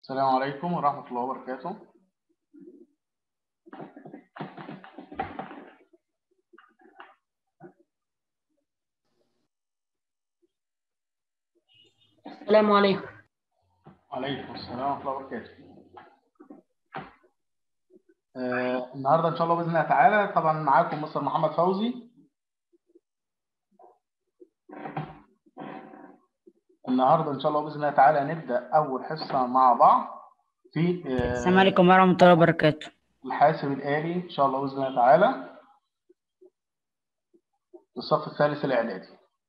السلام عليكم ورحمة الله وبركاته السلام عليكم وعليكم السلام ورحمة الله وبركاته آه، النهارده إن شاء الله بإذن الله تعالى طبعا معاكم مستر محمد فوزي النهارده إن شاء الله بإذن الله تعالى نبدأ أول حصة مع بعض في آه، السلام عليكم ورحمة الله وبركاته الحاسب الآلي إن شاء الله بإذن الله تعالى الصف الثالث الإعدادي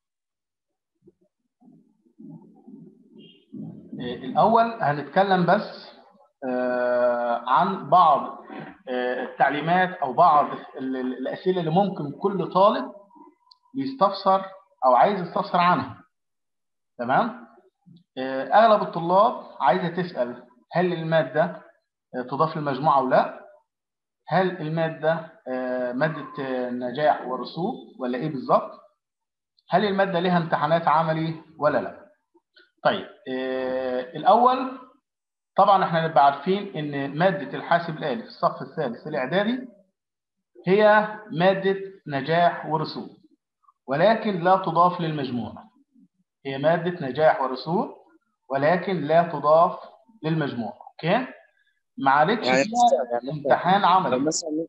آه، الأول هنتكلم بس آه، عن بعض آه، التعليمات أو بعض ال- ال- الأسئلة اللي ممكن كل طالب بيستفسر أو عايز يستفسر عنها تمام آه، أغلب الطلاب عايزة تسأل هل المادة آه، تضاف للمجموعة أو لا هل المادة آه، مادة آه، نجاح ورسوب ولا إيه بالظبط هل المادة لها امتحانات عملي ولا لا طيب آه، الأول طبعا احنا نبقى عارفين ان مادة الحاسب الآلي في الصف الثالث الإعدادي هي مادة نجاح ورسوب ولكن لا تضاف للمجموع هي مادة نجاح ورسوب ولكن لا تضاف للمجموع اوكي ما عادتش يعني فيها يعني امتحان لو عملي مثلا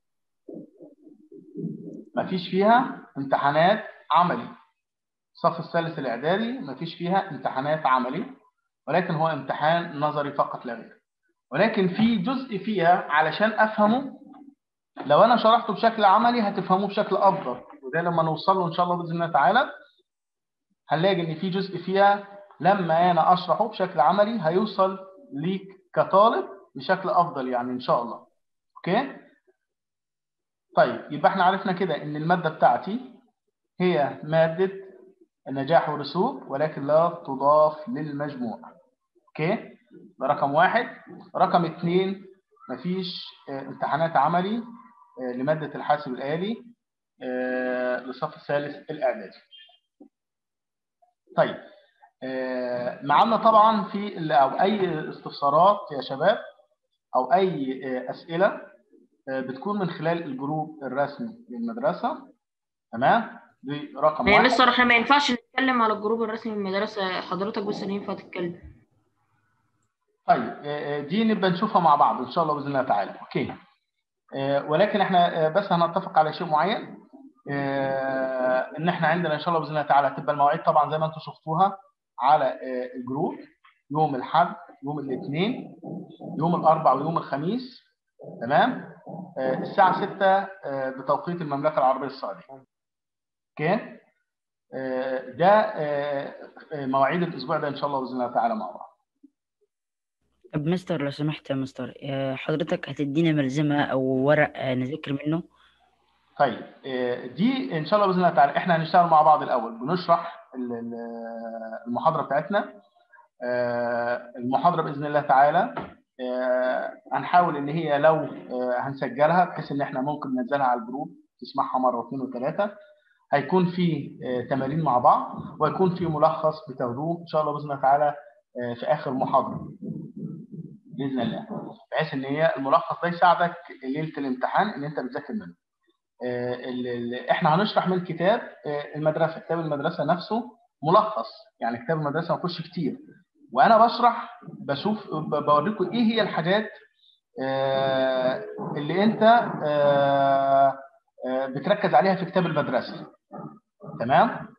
ما فيش فيها امتحانات عملي الصف الثالث الإعدادي ما فيش فيها امتحانات عملي ولكن هو امتحان نظري فقط لا غير ولكن في جزء فيها علشان أفهمه لو أنا شرحته بشكل عملي هتفهموه بشكل أفضل وده لما نوصل له إن شاء الله بإذن الله تعالى هنلاقي إن في جزء فيها لما أنا أشرحه بشكل عملي هيوصل ليك كطالب بشكل أفضل يعني إن شاء الله أوكي طيب يبقى احنا عرفنا كده إن المادة بتاعتي هي مادة النجاح والرسوب ولكن لا تضاف للمجموع اوكي ده رقم واحد رقم اثنين مفيش آه، امتحانات عملي آه، لمادة الحاسب الآلي آه، للصف الثالث الإعدادي طيب آه، معانا طبعا في ال- أو أي استفسارات يا شباب أو أي آه، أسئلة آه، بتكون من خلال الجروب الرسمي للمدرسة تمام دي رقم هي واحد لسه احنا ما ينفعش نتكلم على الجروب الرسمي من المدرسة حضرتك بس اللي ينفع تتكلم طيب آه، آه، دي نبقى نشوفها مع بعض ان شاء الله باذن الله تعالى اوكي آه، ولكن احنا آه، بس هنتفق على شيء معين آه، ان احنا عندنا ان شاء الله باذن الله تعالى تبقى المواعيد طبعا زي ما انتم شفتوها على آه، الجروب يوم الاحد يوم الاثنين يوم الاربعاء ويوم الخميس تمام آه، الساعه 6 آه، بتوقيت المملكه العربيه السعوديه اوكي آه، ده آه، آه، مواعيد الاسبوع ده ان شاء الله باذن الله تعالى مع بعض طب مستر لو سمحت يا مستر آه، حضرتك هتدينا ملزمة أو ورق آه، نذاكر منه طيب آه، دي ان شاء الله باذن الله تعالى احنا هنشتغل مع بعض الاول بنشرح ال- ال- المحاضره بتاعتنا آه، المحاضره باذن الله تعالى آه، هنحاول ان هي لو آه، هنسجلها بحيث ان احنا ممكن ننزلها على الجروب تسمعها مره واثنين وثلاثه هيكون في آه، تمارين مع بعض ويكون في ملخص بتاخدوه ان شاء الله باذن الله تعالى آه، في اخر محاضره باذن الله بحيث ان هي الملخص ده يساعدك ليله الامتحان ان انت بتذاكر منه آه، ال- ال- احنا هنشرح من كتاب آه، المدرسه كتاب المدرسه نفسه ملخص يعني كتاب المدرسه ما فيهوش كتير وانا بشرح بشوف ب- بوريكم ايه هي الحاجات آه، اللي انت آه، آه، بتركز عليها في كتاب المدرسه تمام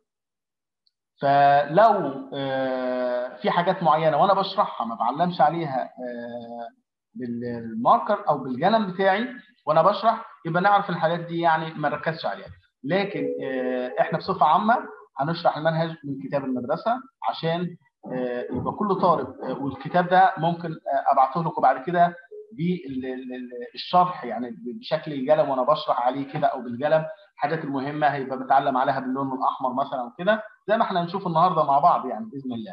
فلو آه، في حاجات معينه وانا بشرحها ما بعلمش عليها آه، بالماركر او بالقلم بتاعي وانا بشرح يبقى نعرف الحاجات دي يعني ما نركزش عليها لكن آه، احنا بصفه عامه هنشرح المنهج من كتاب المدرسه عشان آه، يبقى كل طالب آه، والكتاب ده ممكن آه، ابعته لكم بعد كده بالشرح يعني بشكل القلم وانا بشرح عليه كده او بالقلم الحاجات المهمه هيبقى بتعلم عليها باللون الاحمر مثلا وكده زي ما احنا هنشوف النهارده مع بعض يعني باذن الله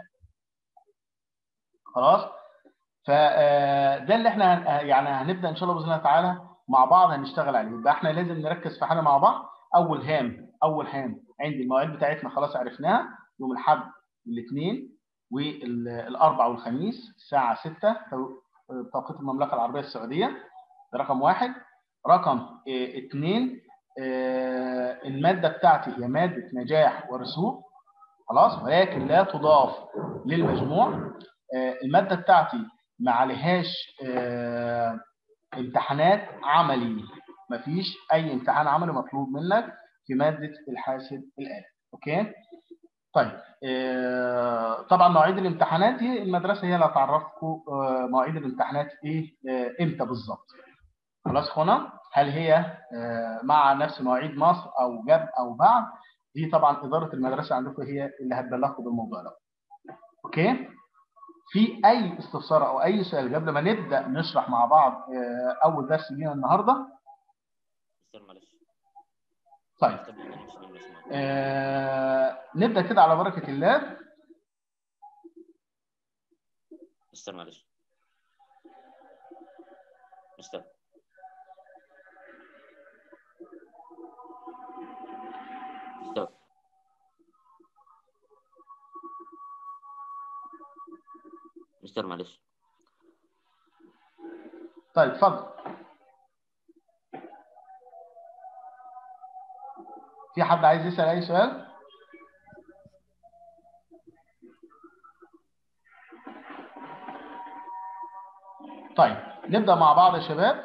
خلاص فده اللي احنا هن- يعني هنبدا ان شاء الله باذن الله تعالى مع بعض هنشتغل عليه يبقى احنا لازم نركز في حاجه مع بعض اول هام اول هام عندي المواعيد بتاعتنا خلاص عرفناها يوم الاحد والاثنين والاربع والخميس الساعه 6 بتوقيت المملكه العربيه السعوديه ده رقم واحد رقم آه، اثنين آه، الماده بتاعتي هي ماده نجاح ورسوب خلاص ولكن لا تضاف للمجموع آه، الماده بتاعتي ما عليهاش آه، امتحانات عملي مفيش اي امتحان عملي مطلوب منك في ماده الحاسب الالي اوكي طيب آه، طبعا مواعيد الامتحانات دي المدرسه هي اللي هتعرفكم آه، مواعيد الامتحانات ايه آه، امتى بالظبط خلاص اخوانا هل هي آه، مع نفس مواعيد مصر او جاب او بعد دي طبعا اداره المدرسه عندكم هي اللي هتبلغكم بالموضوع ده اوكي في اي استفسار او اي سؤال قبل ما نبدا نشرح مع بعض آه، اول درس لينا النهارده مستر معلش طيب مستر ما نمشي من الرسمة. آه، نبدا كده على بركه الله مستر معلش مستر مستر مستر معلش طيب اتفضل في حد عايز يسال اي سؤال طيب نبدا مع بعض يا شباب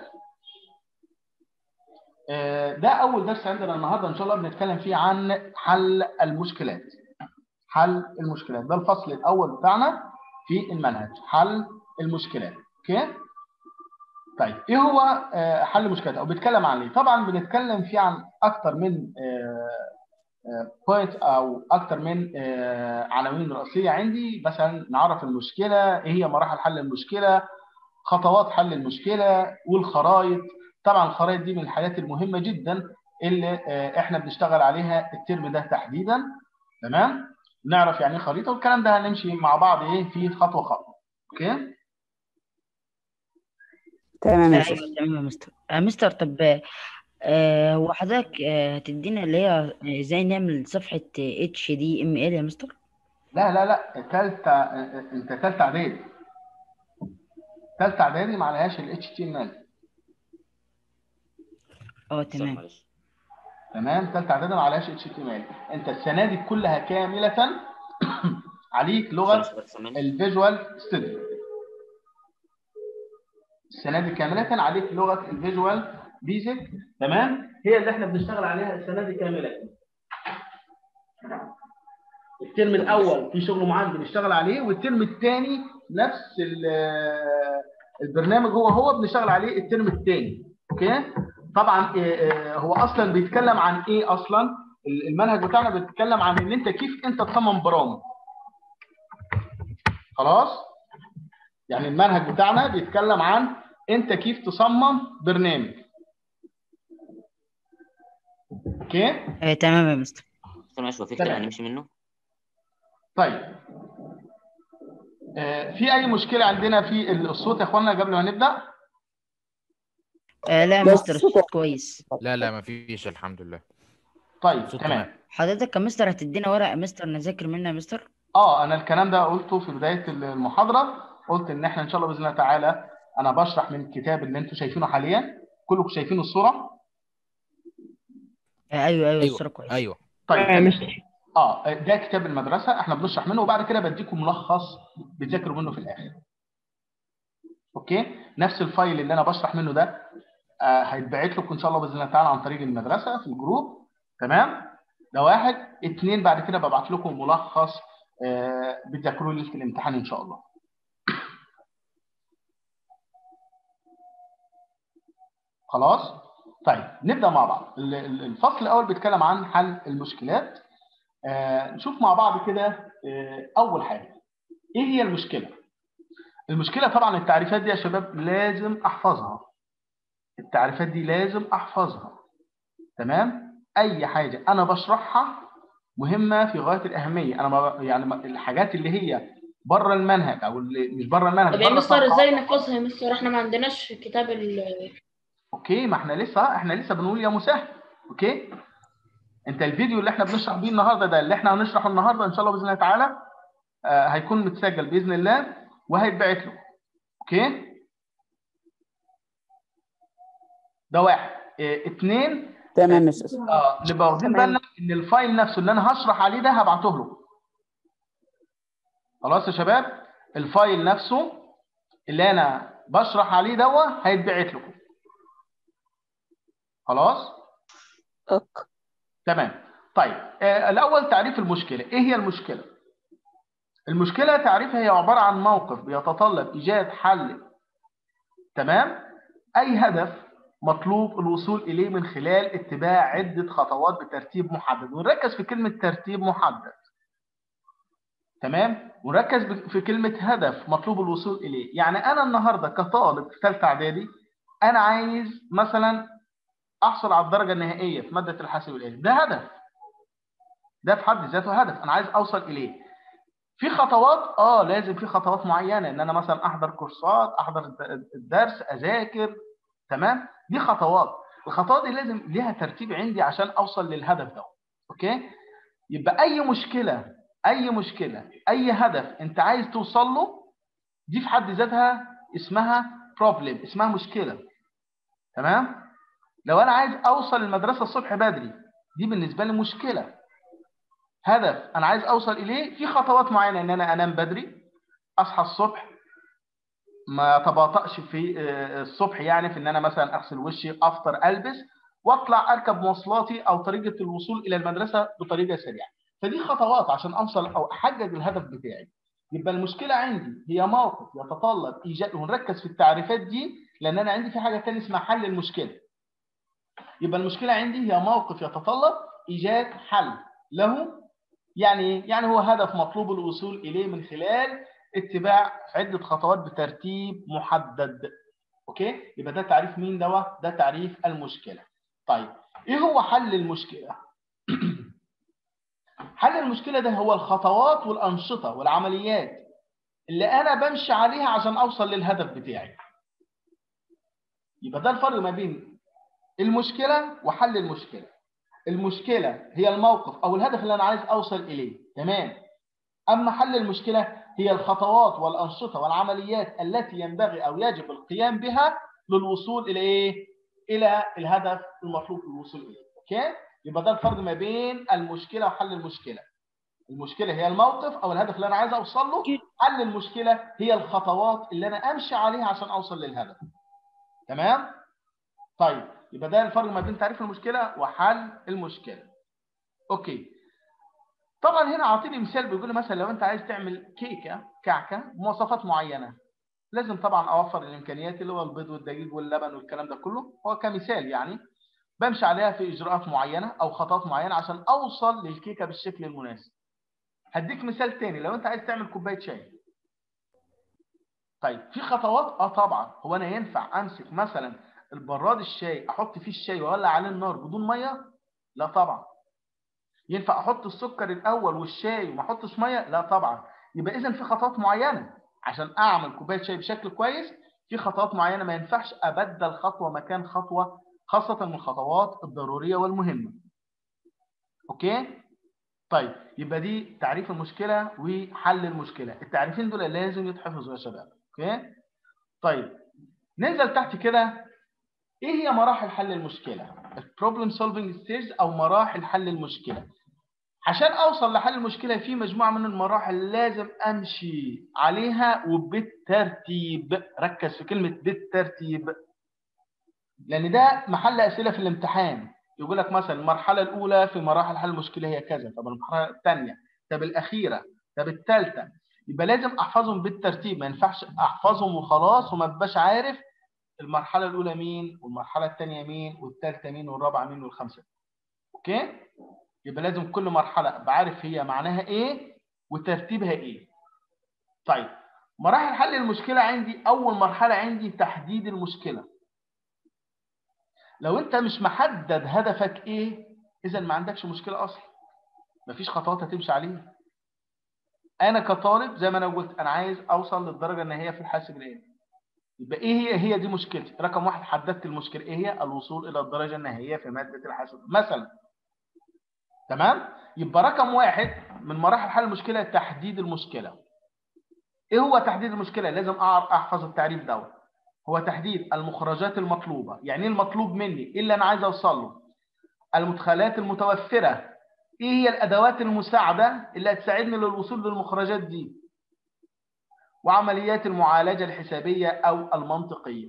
آه، ده اول درس عندنا النهارده ان شاء الله بنتكلم فيه عن حل المشكلات حل المشكلات ده الفصل الاول بتاعنا في المنهج حل المشكلات اوكي طيب ايه هو آه، حل المشكلات او بيتكلم عن ايه طبعا بنتكلم فيه عن اكتر من بوينت او اكتر من آه، عناوين رئيسيه عندي مثلا نعرف المشكله ايه هي مراحل حل المشكله خطوات حل المشكله والخرائط طبعا الخرائط دي من الحاجات المهمه جدا اللي آه، احنا بنشتغل عليها الترم ده تحديدا تمام نعرف يعني ايه خريطه والكلام ده هنمشي مع بعض ايه في خطوه خطوه اوكي تمام يا ايوه شيخ تمام يا مستر آه، مستر طب آه، هو حضرتك آه، هتدينا اللي هي ازاي نعمل صفحة اتش دي ام ال يا مستر لا لا لا تالتة انت تالتة اعدادي تالتة اعدادي ما عليهاش ال HTML اه مستر تمام معلش تمام تالتة اعدادي ما عليهاش HTML انت السنة دي كلها كاملة عليك مستر لغة مش حضرتك سامعني الفيجوال ستوديو السنة دي كاملة عليك لغة الفيجوال بيزك تمام هي اللي احنا بنشتغل عليها السنة دي كاملة الترم الاول في شغل معين بنشتغل عليه والترم الثاني نفس ال- البرنامج هو هو بنشتغل عليه الترم الثاني اوكي طبعا آه، آه، هو اصلا بيتكلم عن ايه اصلا المنهج بتاعنا بيتكلم عن ان انت كيف انت تصمم برامج خلاص يعني المنهج بتاعنا بيتكلم عن انت كيف تصمم برنامج اوكي آه، تمام يا مستر مستر معلش هو في كتاب تمام. هنمشي منه طيب آه، في اي مشكله عندنا في الصوت يا اخوانا قبل ما نبدا آه، لا يا بس مستر الصوت كويس لا لا ما فيش الحمد لله طيب صوت تمام تمام. حضرتك يا مستر هتدينا ورقة يا مستر نذاكر منها يا مستر اه انا الكلام ده قلته في بدايه المحاضره قلت ان احنا ان شاء الله باذن الله تعالى انا بشرح من الكتاب اللي انتم شايفينه حاليا كلكم شايفين الصوره آه، ايوه ايوه ايوه الصورة كويس ايوه طيب اه ده كتاب المدرسه احنا بنشرح منه وبعد كده بديكم ملخص بتذاكروا منه في الاخر اوكي نفس الفايل اللي انا بشرح منه ده آه هيتبعت لكم ان شاء الله باذن الله تعالى عن طريق المدرسه في الجروب تمام ده واحد اتنين بعد كده ببعت لكم ملخص آه بتذاكروه ليله الامتحان ان شاء الله خلاص طيب نبدا مع بعض ال- ال- الفصل الاول بيتكلم عن حل المشكلات آه نشوف مع بعض كده آه اول حاجه ايه هي المشكله المشكله طبعا التعريفات دي يا شباب لازم احفظها التعريفات دي لازم احفظها تمام اي حاجه انا بشرحها مهمه في غايه الاهميه انا ما يعني ما- الحاجات اللي هي بره المنهج او اللي مش بره المنهج طب يا بره مستر الصفحة. ازاي نحفظها يا مستر احنا ما عندناش كتاب ال اوكي ما احنا لسه احنا لسه بنقول يا مسهل اوكي انت الفيديو اللي احنا بنشرح بيه النهارده ده اللي احنا هنشرحه النهارده ان شاء الله باذن الله تعالى آه هيكون متسجل باذن الله وهيتبعت له اوكي ده واحد إيه، اتنين تمام يا استاذ اه نبقى واخدين تمام. بالنا ان الفايل نفسه اللي انا هشرح عليه ده هبعته له خلاص يا شباب الفايل نفسه اللي انا بشرح عليه دوا هيتبعت لكم خلاص اوكي تمام طيب آه الاول تعريف المشكله ايه هي المشكله المشكله تعريفها هي عباره عن موقف بيتطلب ايجاد حل تمام اي هدف مطلوب الوصول اليه من خلال اتباع عده خطوات بترتيب محدد ونركز في كلمه ترتيب محدد تمام ونركز ب- في كلمه هدف مطلوب الوصول اليه يعني انا النهارده كطالب في ثالثه اعدادي انا عايز مثلا احصل على الدرجه النهائيه في ماده الحاسب الالي ده هدف ده في حد ذاته هدف انا عايز اوصل اليه في خطوات اه لازم في خطوات معينه ان انا مثلا احضر كورسات احضر الد- الدرس اذاكر تمام دي خطوات الخطوات دي لازم ليها ترتيب عندي عشان اوصل للهدف ده اوكي يبقى اي مشكله اي مشكله اي هدف انت عايز توصل له دي في حد ذاتها اسمها بروبلم اسمها مشكله تمام لو انا عايز اوصل المدرسه الصبح بدري دي بالنسبه لي مشكله هدف انا عايز اوصل اليه في خطوات معينه ان انا انام بدري اصحى الصبح ما تباطأش في آه، الصبح يعني في ان انا مثلا اغسل وشي افطر البس واطلع اركب مواصلاتي او طريقه الوصول الى المدرسه بطريقه سريعه فدي خطوات عشان اوصل او احقق الهدف بتاعي يبقى المشكله عندي هي موقف يتطلب ايجاد ونركز في التعريفات دي لان انا عندي في حاجه ثانيه اسمها حل المشكله يبقى المشكله عندي هي موقف يتطلب ايجاد حل له يعني إيه؟ يعني هو هدف مطلوب الوصول اليه من خلال اتباع عده خطوات بترتيب محدد اوكي يبقى ده تعريف مين دوا ده تعريف المشكله طيب ايه هو حل المشكله حل المشكله ده هو الخطوات والانشطه والعمليات اللي انا بمشي عليها عشان اوصل للهدف بتاعي يبقى ده الفرق ما بين المشكله وحل المشكله المشكله هي الموقف او الهدف اللي انا عايز اوصل اليه تمام اما حل المشكله هي الخطوات والانشطه والعمليات التي ينبغي او يجب القيام بها للوصول الى ايه الى الهدف المطلوب للوصول اليه اوكي يبقى ده الفرق ما بين المشكله وحل المشكله المشكله هي الموقف او الهدف اللي انا عايز اوصل له حل المشكله هي الخطوات اللي انا امشي عليها عشان اوصل للهدف تمام طيب يبقى ده الفرق ما بين تعريف المشكله وحل المشكله اوكي طبعا هنا عاطيني مثال بيقول لي مثلا لو انت عايز تعمل كيكه كعكه بمواصفات معينه لازم طبعا اوفر الامكانيات اللي هو البيض والدقيق واللبن والكلام ده كله هو كمثال يعني بمشي عليها في اجراءات معينه او خطوات معينه عشان اوصل للكيكه بالشكل المناسب هديك مثال تاني لو انت عايز تعمل كوبايه شاي طيب في خطوات اه طبعا هو انا ينفع امسك مثلا البراد الشاي احط فيه الشاي واولع عليه النار بدون ميه لا طبعا ينفع احط السكر الاول والشاي وما احطش ميه لا طبعا يبقى اذا في خطوات معينه عشان اعمل كوبايه شاي بشكل كويس في خطوات معينه ما ينفعش ابدل خطوه مكان خطوه خاصه من الخطوات الضروريه والمهمه اوكي طيب يبقى دي تعريف المشكله وحل المشكله التعريفين دول لازم يتحفظوا يا شباب اوكي طيب ننزل تحت كده ايه هي مراحل حل المشكله البروبلم سولفنج ستيج او مراحل حل المشكله عشان اوصل لحل المشكله في مجموعه من المراحل لازم امشي عليها وبالترتيب ركز في كلمه بالترتيب لان ده محل اسئله في الامتحان يقول لك مثلا المرحله الاولى في مراحل حل المشكله هي كذا طب المرحله الثانيه طب الاخيره طب الثالثه يبقى لازم احفظهم بالترتيب ما ينفعش احفظهم وخلاص وما ابقاش عارف المرحله الاولى مين والمرحله الثانيه مين والثالثه مين والرابعه مين والخامسه اوكي يبقى لازم كل مرحله بعرف هي معناها ايه وترتيبها ايه طيب مراحل حل المشكله عندي اول مرحله عندي تحديد المشكله لو انت مش محدد هدفك ايه اذا ما عندكش مشكله اصلا مفيش خطوات هتمشي عليها انا كطالب زي ما انا قلت انا عايز اوصل للدرجه النهائيه في الحاسب الالي يبقى ايه هي هي دي مشكلتي رقم واحد حددت المشكله ايه هي الوصول الى الدرجه النهائيه في ماده الحاسب مثلا تمام يبقى رقم واحد من مراحل حل المشكله تحديد المشكله ايه هو تحديد المشكله لازم اعرف احفظ التعريف دوت هو تحديد المخرجات المطلوبة يعني ايه المطلوب مني ايه اللي انا عايز اوصل له المدخلات المتوفرة ايه هي الادوات المساعدة اللي هتساعدني للوصول للمخرجات دي وعمليات المعالجة الحسابية او المنطقية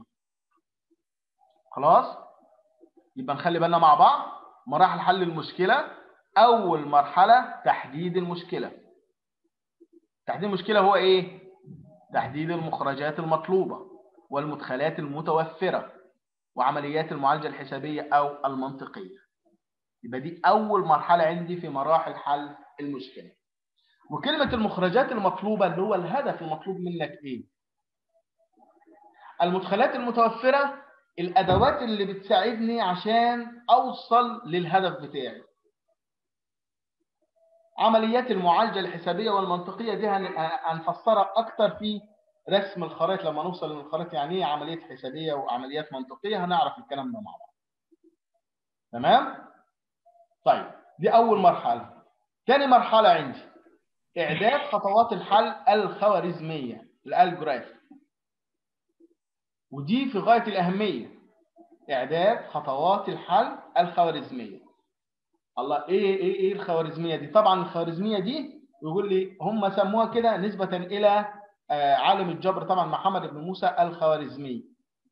خلاص يبقى نخلي بالنا مع بعض مراحل حل المشكلة اول مرحلة تحديد المشكلة تحديد المشكلة هو ايه تحديد المخرجات المطلوبة والمدخلات المتوفرة وعمليات المعالجة الحسابية أو المنطقية يبقى دي أول مرحلة عندي في مراحل حل المشكلة وكلمة المخرجات المطلوبة اللي هو الهدف المطلوب منك إيه المدخلات المتوفرة الأدوات اللي بتساعدني عشان أوصل للهدف بتاعي عمليات المعالجة الحسابية والمنطقية دي هنفسرها أكتر في رسم الخرائط لما نوصل للخرائط يعني ايه عمليه حسابيه وعمليات منطقيه هنعرف الكلام ده مع بعض. تمام؟ طيب دي اول مرحله. ثاني مرحله عندي اعداد خطوات الحل الخوارزميه الالجوريثم. ودي في غايه الاهميه. اعداد خطوات الحل الخوارزميه. الله ايه ايه ايه الخوارزميه دي؟ طبعا الخوارزميه دي يقول لي هم سموها كده نسبه الى عالم الجبر طبعا محمد بن موسى الخوارزمي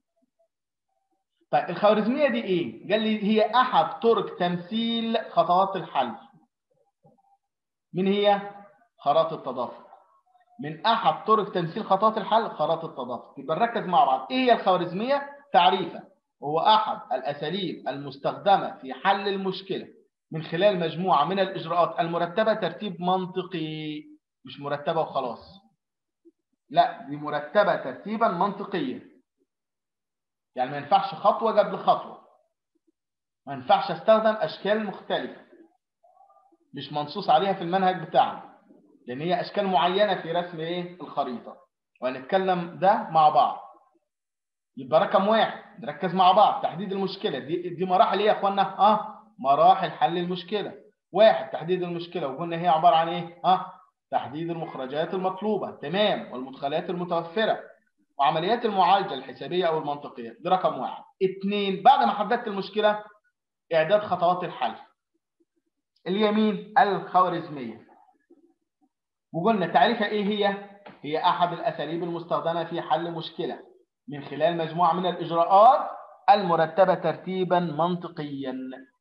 طيب الخوارزميه دي ايه قال لي هي احد طرق تمثيل خطوات الحل من هي خرائط التدافق من احد طرق تمثيل خطوات الحل خرائط التدافق يبقى نركز مع بعض ايه هي الخوارزميه تعريفا هو احد الاساليب المستخدمه في حل المشكله من خلال مجموعه من الاجراءات المرتبه ترتيب منطقي مش مرتبه وخلاص لا دي مرتبة ترتيبا منطقيا يعني ما ينفعش خطوة قبل خطوة ما ينفعش استخدم أشكال مختلفة مش منصوص عليها في المنهج بتاعنا لأن هي أشكال معينة في رسم إيه الخريطة وهنتكلم ده مع بعض يبقى رقم واحد نركز مع بعض تحديد المشكلة دي دي مراحل إيه يا إخوانا؟ أه مراحل حل المشكلة واحد تحديد المشكلة وقلنا هي عبارة عن إيه؟ أه تحديد المخرجات المطلوبة تمام والمدخلات المتوفرة وعمليات المعالجة الحسابية أو المنطقية دي رقم واحد اثنين بعد ما حددت المشكلة إعداد خطوات الحل اليمين الخوارزمية وقلنا تعريفها إيه هي؟ هي أحد الأساليب المستخدمة في حل مشكلة من خلال مجموعة من الإجراءات المرتبة ترتيبا منطقيا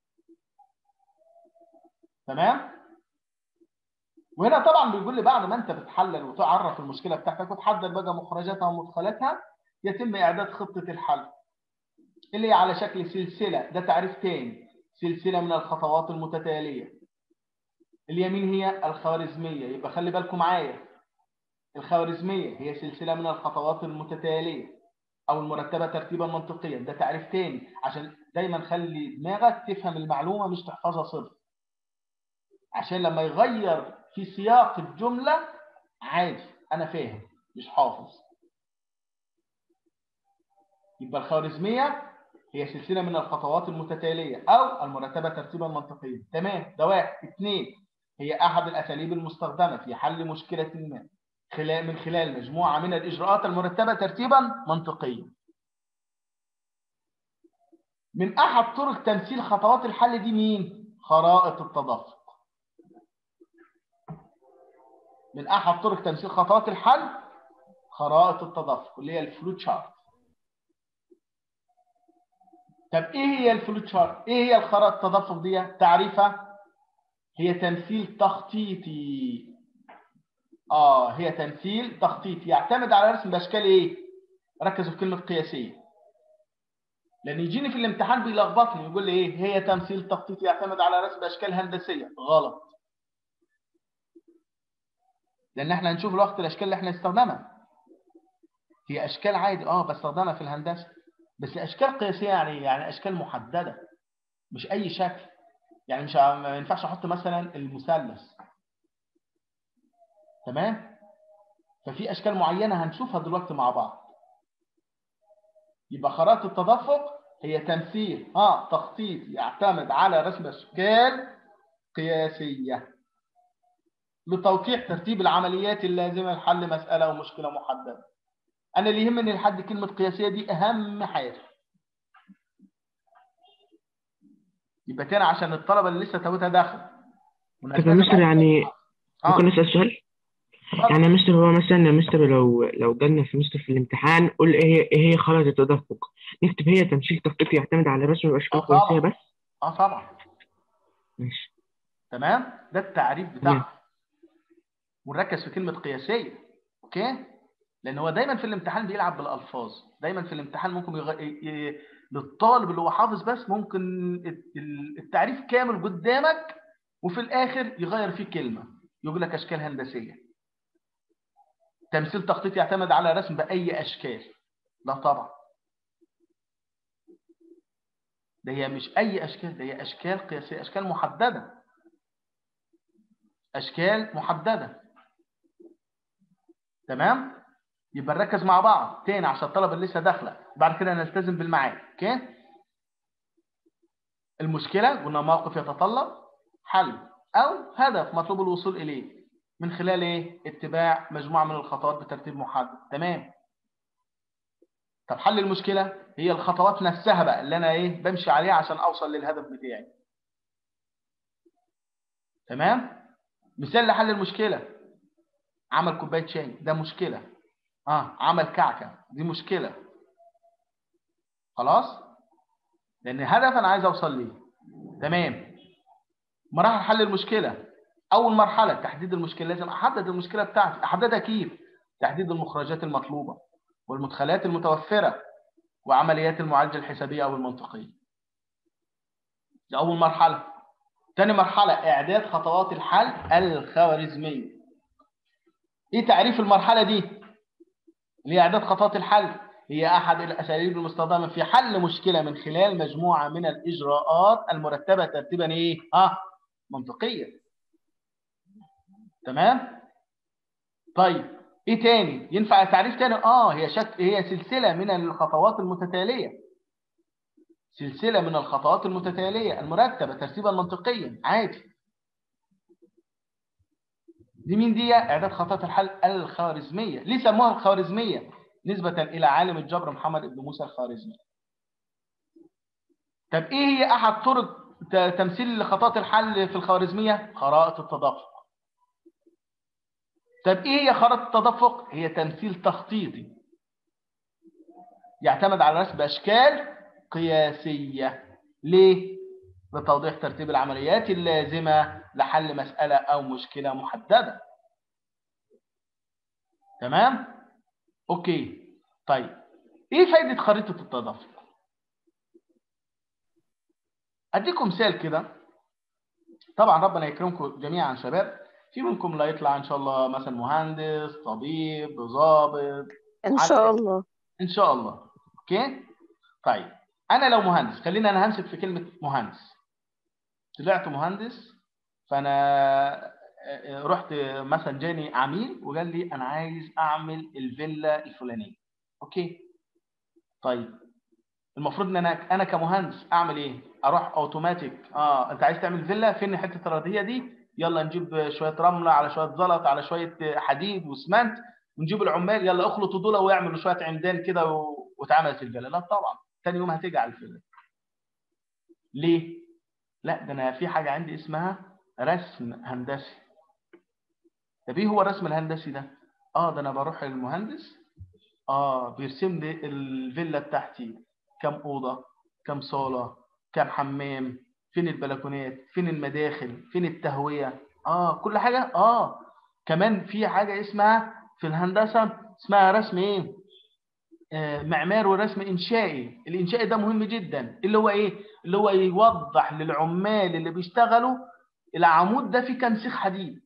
تمام؟ وهنا طبعا بيقول لي بعد ما انت بتحلل وتعرف المشكله بتاعتك وتحدد بقى مخرجاتها ومدخلاتها يتم اعداد خطه الحل اللي هي على شكل سلسله ده تعريف تاني سلسله من الخطوات المتتاليه اليمين هي الخوارزميه يبقى خلي بالكم معايا الخوارزميه هي سلسله من الخطوات المتتاليه او المرتبه ترتيبا منطقيا ده تعريف تاني عشان دايما خلي دماغك تفهم المعلومه مش تحفظها صرف عشان لما يغير في سياق الجملة عادي أنا فاهم مش حافظ يبقى الخوارزمية هي سلسلة من الخطوات المتتالية أو المرتبة ترتيبا منطقيا تمام ده واحد اثنين هي أحد الأساليب المستخدمة في حل مشكلة ما خلال من خلال مجموعة من الإجراءات المرتبة ترتيبا منطقيا من أحد طرق تمثيل خطوات الحل دي مين؟ خرائط التدفق من احد طرق تمثيل خطوات الحل خرائط التدفق اللي هي الفلو تشارت طب ايه هي الفلو تشارت ايه هي الخرائط التدفق دي تعريفها هي تمثيل تخطيطي اه هي تمثيل تخطيطي يعتمد على رسم باشكال ايه ركزوا في كلمه قياسيه لان يجيني في الامتحان بيلخبطني يقول لي ايه هي تمثيل تخطيطي يعتمد على رسم اشكال هندسيه غلط لان احنا هنشوف الوقت الاشكال اللي احنا نستخدمها هي اشكال عادي اه بستخدمها في الهندسه بس اشكال قياسيه يعني يعني اشكال محدده مش اي شكل يعني مش ما ينفعش احط مثلا المثلث تمام ففي اشكال معينه هنشوفها دلوقتي مع بعض يبقى خرائط التدفق هي تمثيل اه تخطيط يعتمد على رسم اشكال قياسيه لتوقيع ترتيب العمليات اللازمه لحل مساله او مشكله محدده انا اللي يهمني لحد كلمه قياسيه دي اهم حاجه يبقى تاني عشان الطلبه اللي لسه توتها داخل طب يا مستر يعني آه. ممكن نسأل سؤال؟ يعني يا مستر هو مثلا يا مستر لو لو جالنا في مستر في الامتحان قول ايه هي ايه هي خرائط التدفق نكتب هي تمثيل تخطيطي يعتمد على رسم الاشكال آه، طبعا. القياسية بس اه طبعا ماشي تمام ده التعريف بتاعها ونركز في كلمه قياسيه اوكي لان هو دايما في الامتحان بيلعب بالالفاظ دايما في الامتحان ممكن يغ... ي... ي... للطالب اللي هو حافظ بس ممكن الت- ال- التعريف كامل قدامك وفي الاخر يغير فيه كلمه يقول لك اشكال هندسيه تمثيل تخطيط يعتمد على رسم باي اشكال لا طبعا ده هي مش اي اشكال ده هي اشكال قياسيه اشكال محدده اشكال محدده تمام يبقى نركز مع بعض تاني عشان الطلبه اللي لسه داخله بعد كده نلتزم بالميعاد اوكي المشكله قلنا موقف يتطلب حل او هدف مطلوب الوصول اليه من خلال ايه اتباع مجموعه من الخطوات بترتيب محدد تمام طب حل المشكله هي الخطوات نفسها بقى اللي انا ايه بمشي عليها عشان اوصل للهدف بتاعي تمام مثال لحل المشكله عمل كوبايه شاي ده مشكله اه عمل كعكه دي مشكله خلاص لان هدف انا عايز اوصل ليه تمام مراحل حل المشكله اول مرحله تحديد المشكله لازم احدد المشكله بتاعتي احددها كيف تحديد المخرجات المطلوبه والمدخلات المتوفره وعمليات المعالجه الحسابيه او المنطقيه دي اول مرحله ثاني مرحله اعداد خطوات الحل الخوارزميه ايه تعريف المرحله دي اللي هي اعداد خطوات الحل هي احد الاساليب المستخدمه في حل مشكله من خلال مجموعه من الاجراءات المرتبه ترتيبا ايه اه منطقيا تمام طيب ايه تاني ينفع تعريف تاني اه هي شك... هي سلسله من الخطوات المتتاليه سلسله من الخطوات المتتاليه المرتبه ترتيبا منطقيا عادي دي مين دي اعداد خطوات الحل الخوارزميه ليه سموها الخوارزميه نسبه الى عالم الجبر محمد بن موسى الخوارزمي طب ايه هي احد طرق ت- تمثيل خطوات الحل في الخوارزميه خرائط التدفق طب ايه هي خرائط التدفق هي تمثيل تخطيطي يعتمد على رسم اشكال قياسيه ليه لتوضيح ترتيب العمليات اللازمه لحل مساله او مشكله محدده تمام اوكي طيب ايه فايده خريطه التدفق اديكم مثال كده طبعا ربنا يكرمكم جميعا شباب في منكم لا يطلع ان شاء الله مثلا مهندس طبيب ضابط إن شاء الله ان شاء الله اوكي طيب انا لو مهندس خلينا انا همسك في كلمه مهندس طلعت مهندس فانا رحت مثلا جاني عميل وقال لي انا عايز اعمل الفيلا الفلانيه اوكي طيب المفروض ان انا انا كمهندس اعمل ايه اروح اوتوماتيك اه انت عايز تعمل فيلا فين حته الارضيه دي يلا نجيب شويه رمله على شويه زلط على شويه حديد واسمنت ونجيب العمال يلا اخلطوا دول ويعملوا شويه عمدان كده و... واتعملت الفيلا لا طبعا ثاني يوم هتيجي على الفيلا ليه لا ده انا في حاجه عندي اسمها رسم هندسي طب ايه هو الرسم الهندسي ده اه ده انا بروح للمهندس اه بيرسم لي الفيلا بتاعتي كم اوضه كم صاله كم حمام فين البلكونات فين المداخل فين التهويه اه كل حاجه اه كمان في حاجه اسمها في الهندسه اسمها رسم ايه آه معمار ورسم انشائي الانشائي ده مهم جدا اللي هو ايه اللي هو يوضح للعمال اللي بيشتغلوا العمود ده فيه كام سيخ حديد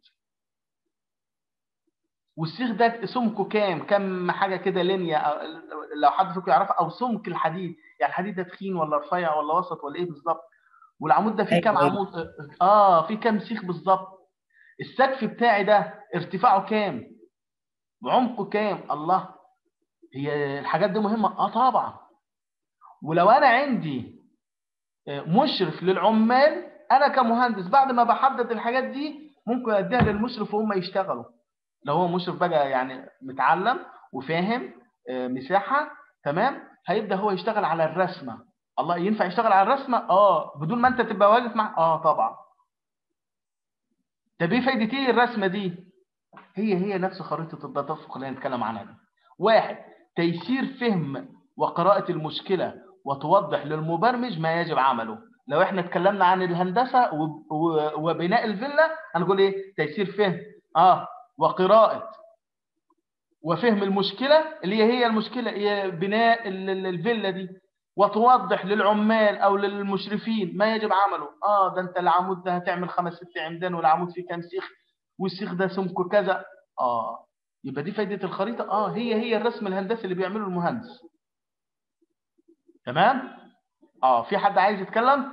والسيخ ده سمكه كام كام حاجه كده لينيا أو- لو حد فيكم يعرفها او سمك الحديد يعني الحديد ده تخين ولا رفيع ولا وسط ولا ايه بالظبط والعمود ده فيه كام أيوة. عمود اه فيه كام سيخ بالظبط السقف بتاعي ده ارتفاعه كام وعمقه كام الله هي الحاجات دي مهمه اه طبعا ولو انا عندي آه، مشرف للعمال انا كمهندس بعد ما بحدد الحاجات دي ممكن اديها للمشرف وهم يشتغلوا لو هو مشرف بقى يعني متعلم وفاهم آه، مساحه تمام هيبدا هو يشتغل على الرسمه الله ينفع يشتغل على الرسمه اه بدون ما انت تبقى واقف مع اه طبعا طب ايه فايده ايه الرسمه دي هي هي نفس خريطه التدفق اللي هنتكلم عنها دي واحد تيسير فهم وقراءه المشكله وتوضح للمبرمج ما يجب عمله لو احنا اتكلمنا عن الهندسه و- و- وبناء الفيلا هنقول ايه تيسير فهم اه وقراءه وفهم المشكله اللي هي هي المشكله هي بناء ال- ال- الفيلا دي وتوضح للعمال او للمشرفين ما يجب عمله اه ده انت العمود ده هتعمل خمس ست عمدان والعمود فيه كام سيخ والسيخ ده سمكه كذا اه يبقى دي فايده الخريطه اه هي هي الرسم الهندسي اللي بيعمله المهندس تمام اه في حد عايز يتكلم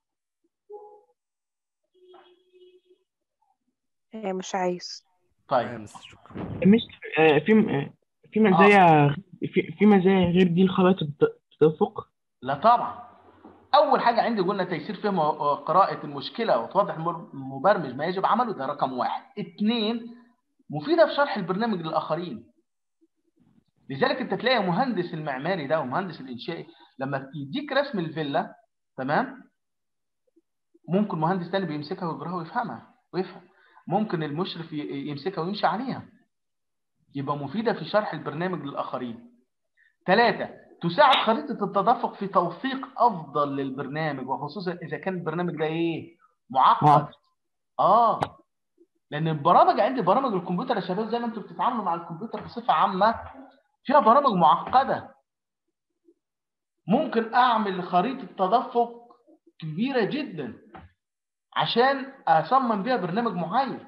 آه، مش عايز طيب مستر آه، في آه، في مزايا في في مزايا غير دي لخرائط الت- التدفق لا طبعا اول حاجه عندي قلنا تيسير فهم وقراءه المشكله وتوضح المر- المبرمج ما يجب عمله ده رقم واحد اثنين مفيده في شرح البرنامج للاخرين لذلك انت تلاقي مهندس المعماري ده ومهندس الانشائي لما يديك رسم الفيلا تمام ممكن مهندس تاني بيمسكها ويقراها ويفهمها ويفهم ممكن المشرف ي- يمسكها ويمشي عليها يبقى مفيده في شرح البرنامج للاخرين ثلاثة تساعد خريطة التدفق في توثيق أفضل للبرنامج وخصوصا إذا كان البرنامج ده إيه؟ معقد. معقد. آه لأن البرامج عندي برامج الكمبيوتر يا شباب زي ما أنتم بتتعاملوا مع الكمبيوتر بصفة عامة فيها برامج معقدة. ممكن أعمل خريطة تدفق كبيرة جدا عشان أصمم بيها برنامج معين.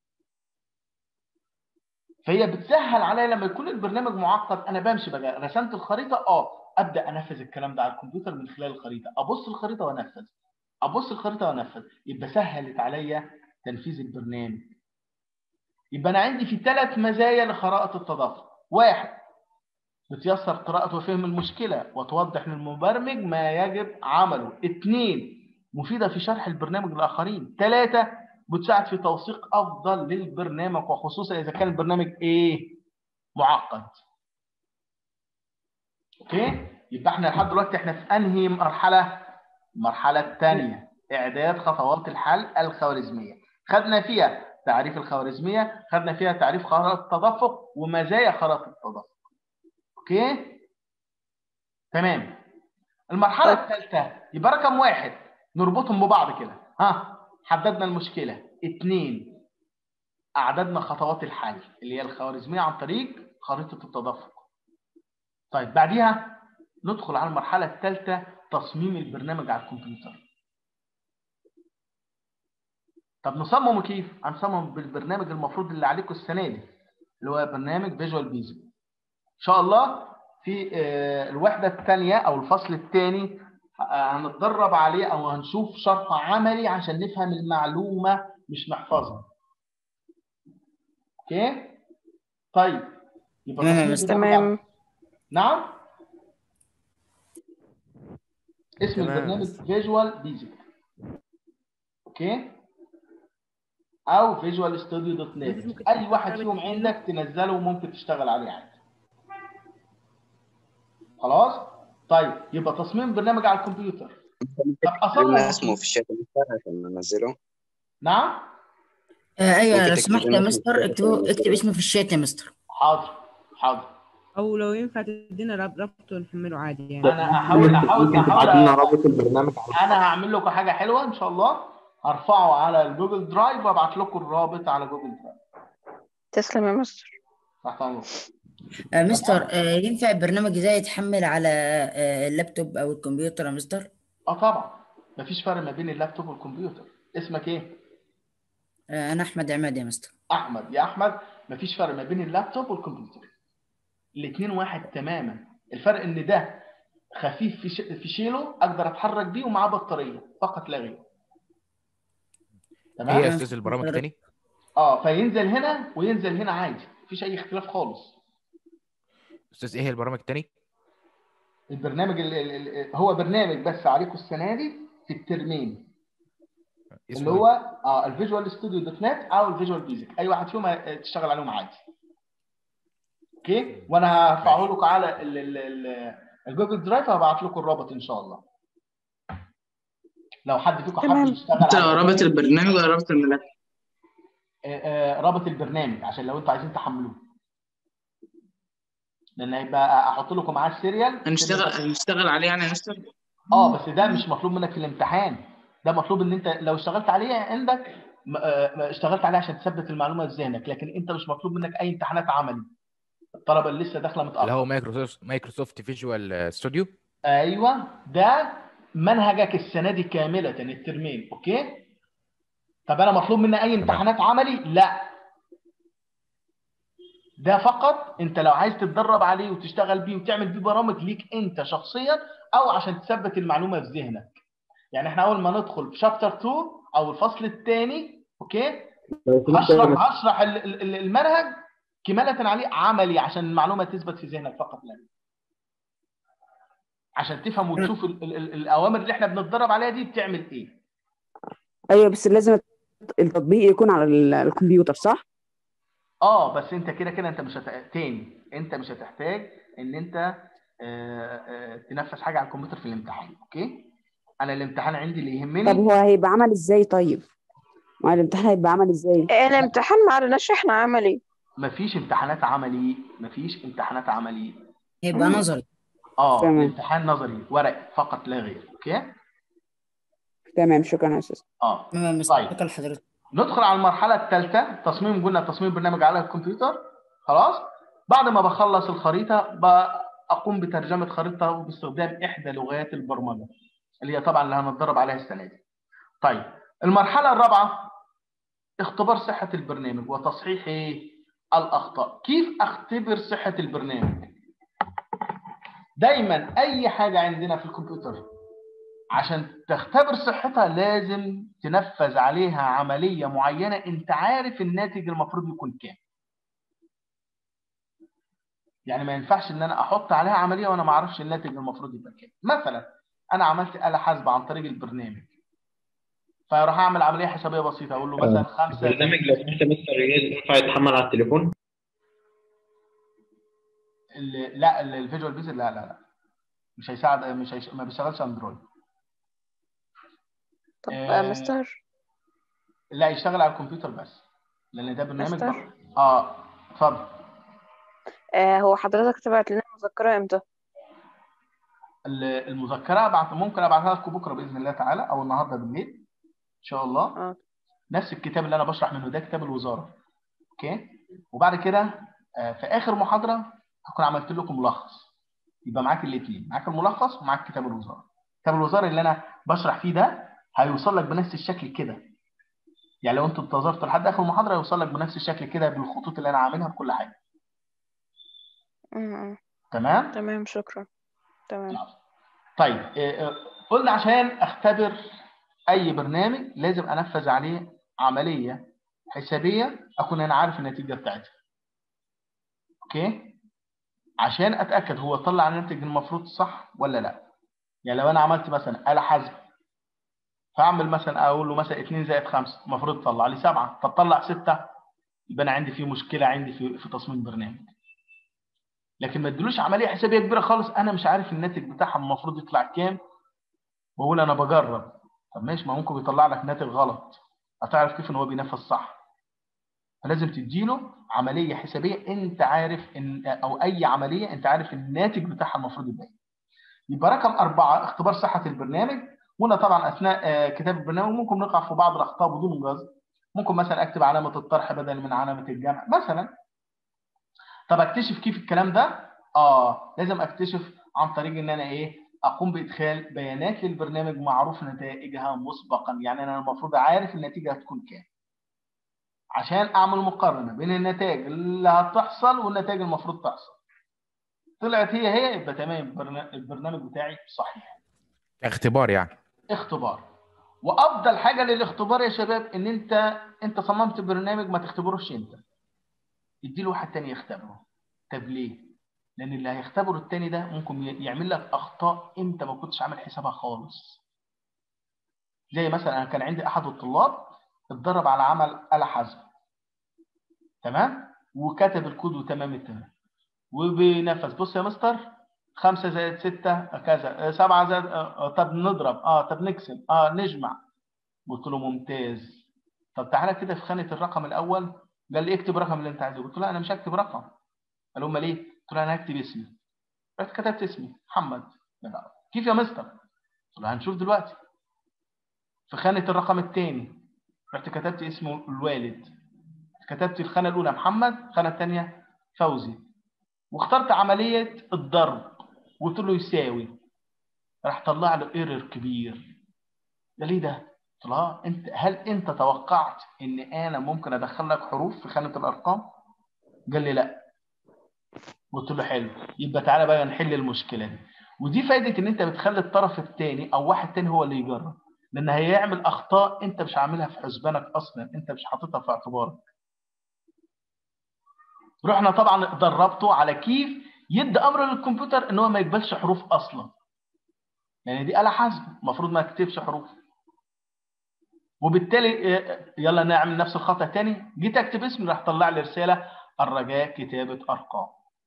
فهي بتسهل عليا لما يكون البرنامج معقد انا بمشي بقى رسمت الخريطه اه ابدا انفذ الكلام ده على الكمبيوتر من خلال الخريطه ابص الخريطه وانفذ ابص الخريطه وانفذ يبقى سهلت عليا تنفيذ البرنامج يبقى انا عندي في ثلاث مزايا لخرائط التدفق واحد بتيسر قراءة وفهم المشكلة وتوضح للمبرمج ما يجب عمله اثنين مفيدة في شرح البرنامج للآخرين ثلاثة بتساعد في توثيق أفضل للبرنامج وخصوصا إذا كان البرنامج إيه معقد أوكي يبقى احنا لحد دلوقتي احنا في أنهي مرحلة المرحلة الثانية إعداد خطوات الحل الخوارزمية خدنا فيها تعريف الخوارزمية خدنا فيها تعريف خرائط التدفق ومزايا خرائط التدفق اوكي تمام المرحله الثالثه يبقى رقم واحد نربطهم ببعض كده ها حددنا المشكله اثنين اعددنا خطوات الحل اللي هي الخوارزميه عن طريق خريطه التدفق طيب بعديها ندخل على المرحله الثالثه تصميم البرنامج على الكمبيوتر طب نصممه كيف هنصمم بالبرنامج المفروض اللي عليكم السنه دي اللي هو برنامج فيجوال بيزك ان شاء الله في آه، الوحده الثانيه او الفصل الثاني هنتدرب عليه او هنشوف شرح عملي عشان نفهم المعلومه مش نحفظها اوكي طيب يبقى تمام يا تصميم مستر. البرنامج- تمام نعم اسم تمام. البرنامج فيجوال بيزك اوكي او فيجوال ستوديو دوت نت اي واحد فيهم عندك تنزله وممكن تشتغل عليه عادي خلاص طيب يبقى تصميم برنامج على الكمبيوتر طب اصمم لنا اسمه في الشات مستر عشان ننزله نعم آه ايوه ممكن لو تكتب سمحت يا لنا اسمه مستر في الشات اكتبوا وننزله. اكتب اسمه في الشات يا مستر حاضر حاضر او لو ينفع تدينا راب- رابط ونحمله عادي يعني انا هحاول احاول ممكن احاول تبعت لنا رابط البرنامج على انا هعمل لكم حاجه حلوه ان شاء الله هرفعه على الجوجل درايف وابعت لكم الرابط على جوجل درايف تسلم يا مستر تحت امرك آه مستر آه ينفع البرنامج ده يتحمل على آه اللابتوب او الكمبيوتر يا مستر اه طبعا مفيش فرق ما بين اللابتوب والكمبيوتر اسمك ايه آه انا احمد عماد يا مستر احمد يا احمد مفيش فرق ما بين اللابتوب والكمبيوتر الاثنين واحد تماما الفرق ان ده خفيف في ش... في شيله اقدر اتحرك بيه ومعاه بطاريه فقط لا غير ايه تمام يا استاذ البرامج تاني اه فينزل هنا وينزل هنا عادي مفيش اي اختلاف خالص استاذ ايه هي البرامج التاني البرنامج ال... ال... ال... هو برنامج بس عليكم السنه دي في الترمين اللي اسمه هو إيه؟ اه الفيجوال ستوديو دوت نت او الفيجوال بيزك اي واحد فيهم تشتغل عليهم عادي اوكي وانا هرفعه لكم على ال- ال- ال- الجوجل درايف وهبعت لكم الرابط ان شاء الله لو حد فيكم حابب تمام. يشتغل انت على رابط البرنامج ولا رابط الملف؟ آه، آه، رابط البرنامج عشان لو انتوا عايزين تحملوه لان هيبقى احط لكم معاه السيريال هنشتغل هنشتغل عليه يعني يا مستر؟ اه بس ده مش مطلوب منك في الامتحان ده مطلوب ان انت لو اشتغلت عليه عندك م- آه، م- اشتغلت عليه عشان تثبت المعلومه في ذهنك لكن انت مش مطلوب منك اي امتحانات عملي الطلبه اللي لسه داخله اللي متاخر هو مايكروسوفت مايكروسوفت فيجوال ستوديو ايوه ده منهجك السنه دي كامله الترمين اوكي طب انا مطلوب مني اي امتحانات عملي لا ده فقط انت لو عايز تتدرب عليه وتشتغل بيه وتعمل بيه برامج ليك انت شخصيا او عشان تثبت المعلومه في ذهنك يعني احنا اول ما ندخل في شابتر 2 او الفصل الثاني اوكي لو سمحت هشرح هشرح ال- ال- ال- المنهج كمالة عليه عملي عشان المعلومة تثبت في ذهنك فقط لا عشان تفهم وتشوف ال ال ال الأوامر اللي احنا بنتدرب عليها دي بتعمل إيه ايوه بس لازم التطبيق يكون على ال- الكمبيوتر صح؟ اه بس انت كده كده انت مش هت... تاني انت مش هتحتاج ان انت آه، آه، تنفذ حاجه على الكمبيوتر في الامتحان اوكي انا الامتحان عندي اللي طب يهمني هو هيبقى عمل ازاي طيب؟ ما الامتحان هيبقى عمل ازاي؟ الامتحان ما عليناش احنا عملي مفيش امتحانات عملي مفيش امتحانات عملي هيبقى نظري اه تمام. الامتحان نظري ورق فقط لا غير اوكي تمام شكرا يا استاذ اه تمام طيب. مستر لحضرتك ندخل على المرحلة الثالثة تصميم قلنا تصميم برنامج على الكمبيوتر خلاص بعد ما بخلص الخريطة بقوم بترجمة خريطة باستخدام إحدى لغات البرمجة اللي هي طبعا اللي هنتدرب عليها السنة دي طيب المرحلة الرابعة اختبار صحة البرنامج وتصحيح إيه؟ الأخطاء كيف أختبر صحة البرنامج دايما أي حاجة عندنا في الكمبيوتر عشان تختبر صحتها لازم تنفذ عليها عملية معينة انت عارف الناتج المفروض يكون كام يعني ما ينفعش ان انا احط عليها عملية وانا ما اعرفش الناتج المفروض يبقى كام مثلا انا عملت آلة حاسبة عن طريق البرنامج فاروح اعمل عملية حسابية بسيطة اقول له مثلا خمسة البرنامج لو سمحت يا مستر ينفع يتحمل على التليفون؟ ال- لا ال- الفيجوال بيزل لا لا لا مش هيساعد مش هيش... ما بيشتغلش اندرويد طب آه، آه، مستر لا يشتغل على الكمبيوتر بس لان ده برنامج مستر؟ بر- اه اتفضل آه هو حضرتك تبعت لنا مذكرة امتى؟ ال- المذكره ابعت ممكن ابعتها لكم بكره باذن الله تعالى او النهارده بالليل ان شاء الله اه نفس الكتاب اللي انا بشرح منه ده كتاب الوزاره اوكي وبعد كده آه، في اخر محاضره هكون عملت لكم ملخص يبقى معاك الاثنين معاك الملخص ومعاك كتاب الوزاره كتاب الوزاره اللي انا بشرح فيه ده هيوصل لك بنفس الشكل كده يعني لو انت انتظرت لحد اخر المحاضره هيوصل لك بنفس الشكل كده بالخطوط اللي انا عاملها بكل حاجه م- م. تمام تمام شكرا تمام طيب آه، آه، قلنا عشان اختبر اي برنامج لازم انفذ عليه عمليه حسابيه اكون انا عارف النتيجه بتاعتها اوكي عشان اتاكد هو طلع الناتج المفروض صح ولا لا يعني لو انا عملت مثلا آلة حاسبة فاعمل مثلا اقول له مثلا 2 زائد 5 المفروض تطلع لي 7 طب طلع 6 يبقى انا عندي في مشكله عندي في في تصميم برنامج لكن ما ادلوش عمليه حسابيه كبيره خالص انا مش عارف الناتج بتاعها المفروض يطلع كام واقول انا بجرب طب ماشي ما ممكن يطلع لك ناتج غلط هتعرف كيف ان هو بينفذ صح فلازم تديله عمليه حسابيه انت عارف ان او اي عمليه انت عارف الناتج بتاعها المفروض يبقى إيه. يبقى رقم أربعة اختبار صحة البرنامج هنا طبعا أثناء آه، كتاب البرنامج ممكن نقع في بعض الأخطاء بدون قصد ممكن مثلا أكتب علامة الطرح بدل من علامة الجمع مثلا طب أكتشف كيف الكلام ده؟ آه لازم أكتشف عن طريق إن أنا إيه أقوم بإدخال بيانات للبرنامج معروف نتائجها مسبقا يعني أنا المفروض عارف النتيجة هتكون كام عشان أعمل مقارنة بين النتائج اللي هتحصل والنتائج المفروض تحصل طلعت هي هي يبقى تمام البرنا- البرنامج بتاعي صحيح اختبار يعني اختبار وافضل حاجه للاختبار يا شباب ان انت انت صممت برنامج ما تختبروش انت ادي له واحد تاني يختبره طب ليه لان اللي هيختبره التاني ده ممكن ي- يعمل لك اخطاء انت ما كنتش عامل حسابها خالص زي مثلا انا كان عندي احد الطلاب اتدرب على عمل آلة حاسبة تمام وكتب الكود وتمام التمام وبينفذ بص يا مستر 5 زائد 6 كذا 7 زائد آه، طب نضرب اه طب نقسم اه نجمع قلت له ممتاز طب تعالى كده في خانه الرقم الاول قال لي اكتب الرقم اللي انت عايزه قلت له لا انا مش هكتب رقم قال له امال ايه؟ قلت له انا هكتب اسمي رحت كتبت اسمي محمد لا. كيف يا مستر؟ قلت له هنشوف دلوقتي في خانه الرقم الثاني رحت كتبت اسم الوالد كتبت الخانه الاولى محمد الخانه الثانيه فوزي واخترت عمليه الضرب وقلت له يساوي راح طلع له ايرور كبير ده ليه ده؟ قلت له اه انت هل انت توقعت ان انا ممكن ادخل لك حروف في خانه الارقام؟ قال لي لا قلت له حلو يبقى تعالى بقى نحل المشكله دي ودي فايده ان انت بتخلي الطرف الثاني او واحد تاني هو اللي يجرب لان هيعمل اخطاء انت مش عاملها في حسبانك اصلا انت مش حاططها في اعتبارك رحنا طبعا دربته على كيف يدي امر للكمبيوتر ان هو ما يقبلش حروف اصلا يعني دي آلة حاسبة المفروض ما تكتبش حروف وبالتالي آه، يلا نعمل نفس الخطأ تاني جيت اكتب اسمي راح طلع لي رسالة الرجاء كتابة ارقام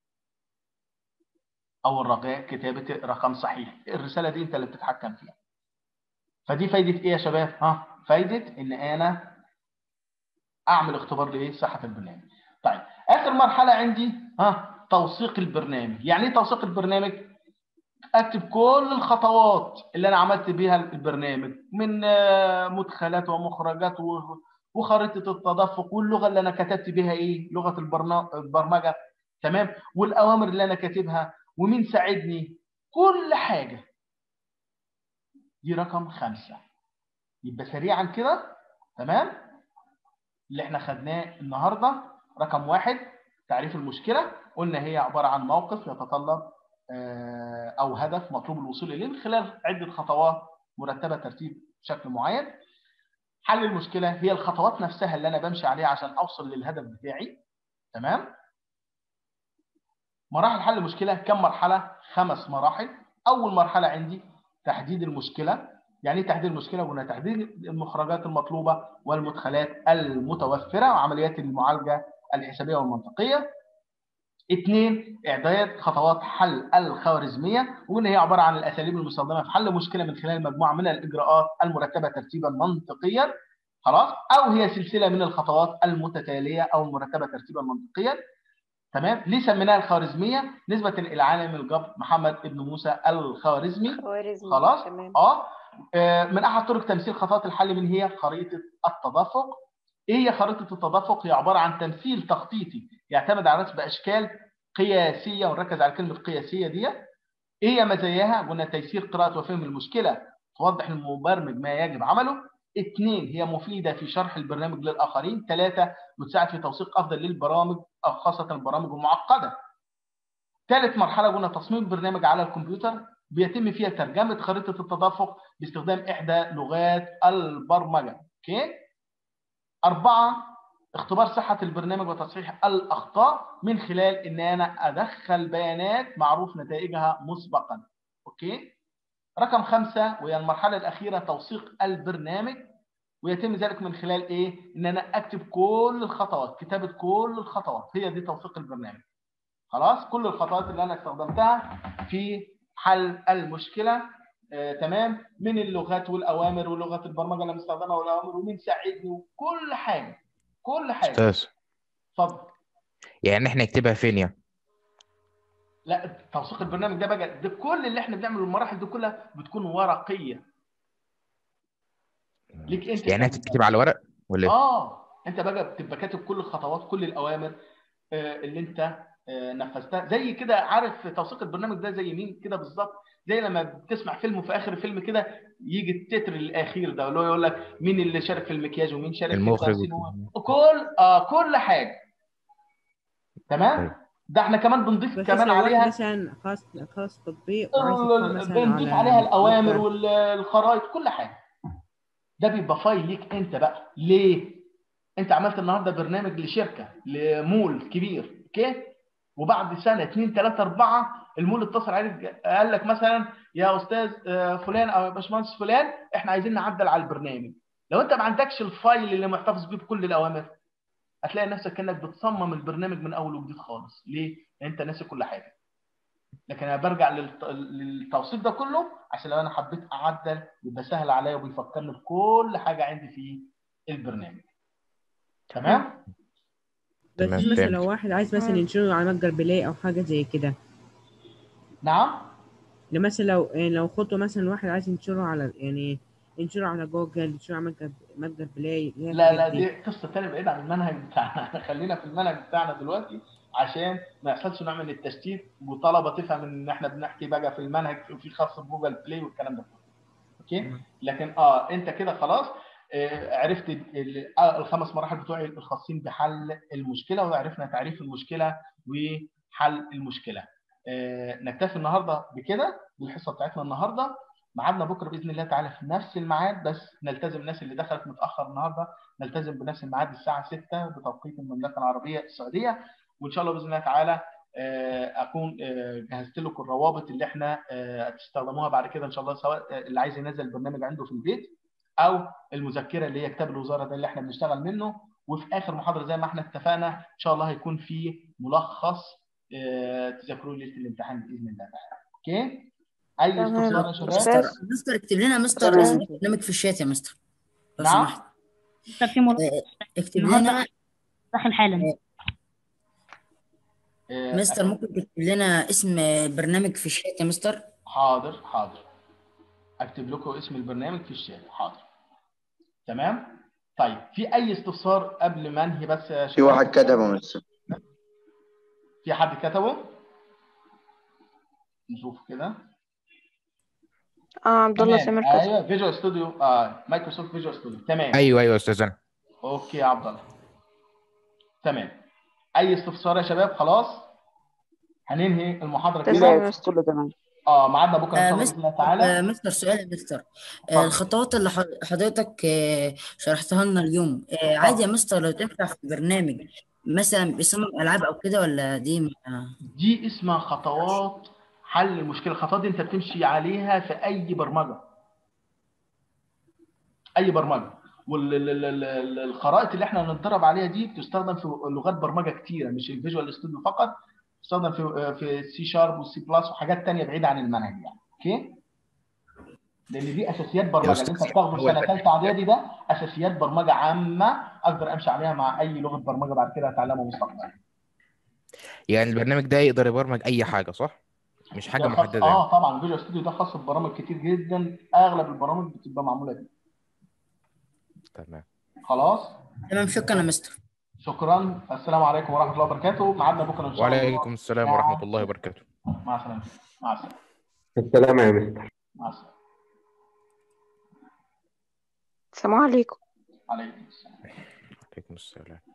او الرجاء كتابة رقم صحيح الرسالة دي انت اللي بتتحكم فيها فدي فايدة ايه يا شباب ها فايدة ان انا اعمل اختبار لايه صحة البرنامج طيب اخر مرحلة عندي ها توثيق البرنامج يعني ايه توثيق البرنامج اكتب كل الخطوات اللي انا عملت بيها البرنامج من آه، مدخلات ومخرجات و- وخريطه التدفق واللغه اللي انا كتبت بيها ايه لغه البرنا- البرمجه تمام والاوامر اللي انا كاتبها ومين ساعدني كل حاجه دي رقم خمسة يبقى سريعا كده تمام اللي احنا خدناه النهارده رقم واحد تعريف المشكله قلنا هي عباره عن موقف يتطلب آه، او هدف مطلوب الوصول اليه من خلال عده خطوات مرتبه ترتيب بشكل معين حل المشكله هي الخطوات نفسها اللي انا بمشي عليها عشان اوصل للهدف بتاعي تمام مراحل حل المشكله كم مرحله خمس مراحل اول مرحله عندي تحديد المشكله يعني ايه تحديد المشكله قلنا تحديد المخرجات المطلوبه والمدخلات المتوفره وعمليات المعالجه الحسابيه والمنطقيه اثنين اعداد خطوات حل الخوارزميه وان هي عباره عن الاساليب المستخدمه في حل مشكله من خلال مجموعه من الاجراءات المرتبه ترتيبا منطقيا خلاص او هي سلسله من الخطوات المتتاليه او المرتبه ترتيبا منطقيا تمام ليه سميناها الخوارزميه نسبه الى عالم الجبر محمد ابن موسى الخوارزمي خوارزمي خلاص تمام اه آه، من احد طرق تمثيل خطوات الحل من هي خريطه التدفق ايه هي خريطه التدفق هي عباره عن تمثيل تخطيطي يعتمد على رسم اشكال قياسيه ونركز على كلمه قياسيه دي ايه هي مزاياها قلنا تيسير قراءه وفهم المشكله توضح للمبرمج ما يجب عمله اثنين هي مفيده في شرح البرنامج للاخرين ثلاثه بتساعد في توثيق افضل للبرامج أو خاصه البرامج المعقده ثالث مرحله قلنا تصميم برنامج على الكمبيوتر بيتم فيها ترجمه خريطه التدفق باستخدام احدى لغات البرمجه اوكي أربعة اختبار صحة البرنامج وتصحيح الأخطاء من خلال إن أنا أدخل بيانات معروف نتائجها مسبقا. أوكي؟ رقم خمسة وهي المرحلة الأخيرة توثيق البرنامج ويتم ذلك من خلال إيه؟ إن أنا أكتب كل الخطوات، كتابة كل الخطوات، هي دي توثيق البرنامج. خلاص؟ كل الخطوات اللي أنا استخدمتها في حل المشكلة آه، تمام من اللغات والاوامر ولغه البرمجه اللي بنستخدمها والاوامر ومين ساعدني وكل حاجه كل حاجه استاذ اتفضل يعني احنا نكتبها فين يعني لا توثيق البرنامج ده بقى ده كل اللي احنا بنعمله المراحل دي كلها بتكون ورقيه ليك انت يعني هتكتب على الورق ولا ايه اه انت بقى بتبقى كاتب كل الخطوات كل الاوامر آه، اللي انت آه، نفذتها زي كده عارف توثيق البرنامج ده زي مين كده بالظبط زي لما بتسمع فيلم وفي اخر الفيلم كده يجي التتر الاخير ده اللي هو يقول لك مين اللي شارك في المكياج ومين شارك في المخرج التمثيل وكل اه كل حاجه تمام ده احنا كمان بنضيف بس كمان لو واحد عليها مثلا خاص خاص تطبيق وعايز يدفع مثلا بنضيف على عليها الاوامر متجر. والخرائط كل حاجه ده بيبقى فايل ليك انت بقى ليه انت عملت النهارده برنامج لشركه لمول كبير اوكي وبعد سنه اثنين ثلاثه اربعه المول اتصل عليك قال لك مثلا يا استاذ آه، فلان او يا باشمهندس فلان احنا عايزين نعدل على البرنامج لو انت ما عندكش الفايل اللي محتفظ بيه بكل الاوامر هتلاقي نفسك كانك بتصمم البرنامج من اول وجديد خالص ليه لان انت ناسي كل حاجه لكن انا برجع للت- للتوصيف ده كله عشان لو انا حبيت اعدل يبقى سهل عليا وبيفكرني بكل حاجه عندي في البرنامج تمام بس تمام، مثلا فهمت. لو واحد عايز مثلا ينشره على متجر بلاي او حاجه زي كده نعم لو مثلا لو يعني لو خطوه مثلا واحد عايز ينشره على يعني ينشره على جوجل ينشره على متجر متجر بلاي اللي هي لا لا الحاجات دي قصه ثانيه بعيد عن المنهج بتاعنا خلينا في المنهج بتاعنا دلوقتي عشان ما يحصلش نوع من التشتيت وطلبه تفهم ان احنا بنحكي بقى في المنهج وفي خاص بجوجل بلاي والكلام ده كله اوكي لكن اه انت كده خلاص آه، عرفت ال- ال- آه، الخمس مراحل بتوعي الخاصين بحل المشكله وعرفنا تعريف المشكله وحل المشكله آه، نكتفي النهارده بكده بالحصه بتاعتنا النهارده ميعادنا بكره باذن الله تعالى في نفس الميعاد بس نلتزم الناس اللي دخلت متاخر النهارده نلتزم بنفس الميعاد الساعه 6 بتوقيت المملكه العربيه السعوديه وان شاء الله باذن الله تعالى آه، اكون آه، جهزت لكم الروابط اللي احنا آه، هتستخدموها بعد كده ان شاء الله سواء آه، اللي عايز ينزل البرنامج عنده في البيت او المذكره اللي هي كتاب الوزاره ده اللي احنا بنشتغل منه وفي اخر محاضره زي ما احنا اتفقنا ان شاء الله هيكون في ملخص آه، تذاكروه ليله الامتحان باذن الله تعالى اوكي اي تمام. استفسار يا شباب أستاذ مستر اكتب لنا مستر تمام. اسم البرنامج في الشات يا مستر لو نعم سمحت مستر في ملخص آه، اكتب النهارده لنا داخل حالا آه، مستر ممكن تكتب لنا اسم برنامج في الشات يا مستر حاضر حاضر اكتب لكم اسم البرنامج في الشات حاضر تمام طيب في اي استفسار قبل ما انهي بس يا في شباب واحد كتبه مستر في حد كتبه نشوف كده اه عبد الله تمام سامر كتب ايوه فيجوال ستوديو اه مايكروسوفت فيجوال ستوديو تمام ايوه ايوه يا استاذ انا اوكي يا عبد الله تمام اي استفسار يا شباب خلاص هننهي المحاضره تمام كده يا كله مستر كله تمام اه ميعادنا بكره ان آه، شاء الله مستر باذن الله تعالى آه، مستر سؤال يا مستر آه، اتفضل. الخطوات اللي ح- حضرتك آه، شرحتها لنا اليوم آه، عادي يا مستر لو تنفع في برنامج مثلا بيصمم العاب او كده ولا دي ما- دي اسمها خطوات حل المشكله الخطوات دي انت بتمشي عليها في اي برمجه اي برمجه والخرائط اللي احنا بنتدرب عليها دي بتستخدم في لغات برمجه كتيره مش الفيجوال ستوديو فقط بتستخدم في في سي شارب والسي بلس وحاجات تانية بعيده عن المنهج يعني اوكي لان دي اساسيات برمجه اللي انت أستاذ، بتاخده في هو سنه الفرق. ثالثه اعدادي ده اساسيات برمجه عامه اقدر امشي عليها مع اي لغه برمجه بعد كده اتعلمها مستقبلا يعني البرنامج ده يقدر يبرمج اي حاجه صح مش حاجه ده خاص محدده يعني. اه طبعا الفيجوال ستوديو ده خاص ببرامج كتير جدا اغلب البرامج بتبقى معموله بيه تمام خلاص تمام شكرا يا مستر شكرا السلام عليكم ورحمه الله وبركاته ميعادنا بكره ان شاء الله وعليكم السلام ورحمه الله وبركاته مع السلامه مع السلامه السلام يا مستر مع السلامه السلام عليكم عليكم السلام عليكم السلام